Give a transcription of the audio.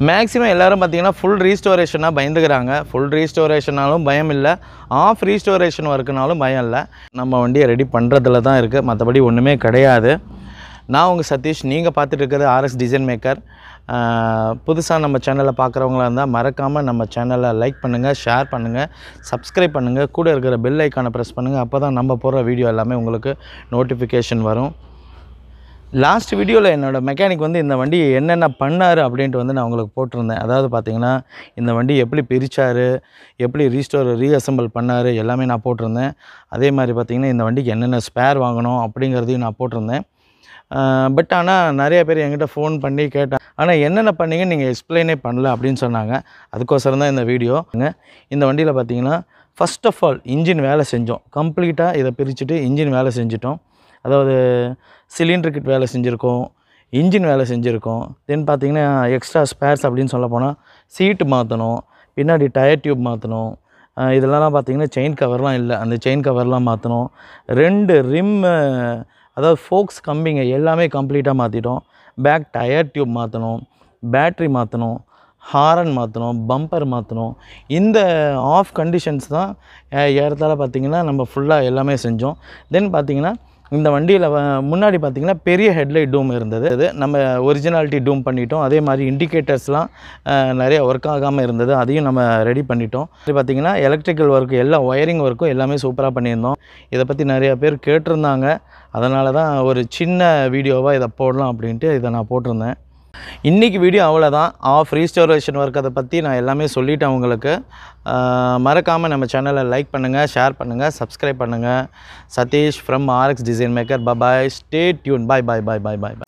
maximum எல்லாரும் பார்த்தீங்கன்னா full ரீஸ்டோரேஷனாக பயந்துக்கிறாங்க full ரீஸ்டோரேஷனாலும் பயம் இல்லை ஆஃப் ரீஸ்டோரேஷன் ஒர்க்குனாலும் பயம் இல்லை நம்ம வண்டியை ரெடி பண்ணுறதுல தான் இருக்குது மற்றபடி ஒன்றுமே கிடையாது நான் உங்கள் சதீஷ் நீங்கள் பார்த்துட்டு இருக்கிறது ஆர்எஸ் டிசைன் மேக்கர் புதுசாக நம்ம சேனலை பார்க்குறவங்களா இருந்தால் மறக்காமல் நம்ம சேனலை லைக் பண்ணுங்கள் ஷேர் பண்ணுங்கள் சப்ஸ்கிரைப் பண்ணுங்கள் கூட இருக்கிற பெல் ஐக்கானை ப்ரெஸ் பண்ணுங்கள் அப்போ தான் நம்ம போடுற வீடியோ எல்லாமே உங்களுக்கு நோட்டிஃபிகேஷன் வரும் லாஸ்ட் வீடியோவில் என்னோட மெக்கானிக் வந்து இந்த வண்டி என்னென்ன பண்ணார் அப்படின்ட்டு வந்து நான் உங்களுக்கு போட்டிருந்தேன் அதாவது பார்த்தீங்கன்னா இந்த வண்டி எப்படி பிரித்தார் எப்படி ரீஸ்டோர் ரீஅசம்பிள் பண்ணார் எல்லாமே நான் போட்டிருந்தேன் அதே மாதிரி பார்த்தீங்கன்னா இந்த வண்டிக்கு என்னென்ன ஸ்பேர் வாங்கணும் அப்படிங்கிறதையும் நான் போட்டிருந்தேன் பட் ஆனால் நிறைய பேர் என்கிட்ட ஃபோன் பண்ணி கேட்டேன் ஆனால் என்னென்ன பண்ணீங்கன்னு நீங்கள் எக்ஸ்பிளைனே பண்ணல அப்படின்னு சொன்னாங்க அதுக்கோசரம் தான் இந்த வீடியோ இந்த வண்டியில் பார்த்தீங்கன்னா ஃபஸ்ட் ஆஃப் ஆல் இன்ஜின் வேலை செஞ்சோம் கம்ப்ளீட்டாக இதை பிரிச்சுட்டு இன்ஜின் வேலை செஞ்சிட்டோம் அதாவது சிலிண்டர் கிட் வேலை செஞ்சுருக்கோம் இன்ஜின் வேலை செஞ்சுருக்கோம் தென் பார்த்தீங்கன்னா எக்ஸ்ட்ரா ஸ்பேர்ஸ் அப்படின்னு சொல்ல போனால் சீட்டு மாற்றணும் பின்னாடி டயர் டியூப் மாற்றணும் இதெல்லாம் பார்த்தீங்கன்னா செயின் கவர்லாம் இல்லை அந்த செயின் கவர்லாம் மாற்றணும் ரெண்டு ரிம்மு அதாவது ஃபோக்ஸ் கம்பிங்க எல்லாமே கம்ப்ளீட்டாக மாற்றிட்டோம் பேக் டயர் டியூப் மாற்றணும் பேட்ரி மாற்றணும் ஹாரன் மாற்றணும் பம்பர் மாற்றணும் இந்த ஆஃப் கண்டிஷன்ஸ் தான் ஏ- ஏறத்தாழ பார்த்தீங்கன்னா நம்ம ஃபுல்லாக எல்லாமே செஞ்சோம் தென் பார்த்தீங்கன்னா இந்த வண்டியில் முன்னாடி பார்த்தீங்கன்னா பெரிய ஹெட்லைட் டூம் இருந்தது அது நம்ம ஒரிஜினாலிட்டி டூம் பண்ணிட்டோம் அதே மாதிரி இண்டிகேட்டர்ஸ்லாம் நிறைய ஒர்க் ஆகாமல் இருந்தது அதையும் நம்ம ரெடி பண்ணிட்டோம் இது பார்த்தீங்கன்னா எலக்ட்ரிக்கல் ஒர்க்கு எல்லா ஒயரிங் ஒர்க்கும் எல்லாமே சூப்பராக பண்ணியிருந்தோம் இதை பற்றி நிறைய பேர் கேட்டிருந்தாங்க அதனால தான் ஒரு சின்ன வீடியோவாக இதை போடலாம் அப்படின்ட்டு இதை நான் போட்டிருந்தேன் இன்றைக்கி வீடியோ அவ்வளோதான் ஆஃப் ரீஸ்டோரேஷன் ஒர்க் அதை பற்றி நான் எல்லாமே சொல்லிட்டேன் உங்களுக்கு மறக்காமல் நம்ம சேனலை லைக் பண்ணுங்கள் ஷேர் பண்ணுங்கள் சப்ஸ்கிரைப் பண்ணுங்கள் Satish from RX design maker பபாய் stay tuned bye bye bye bye bye பாய்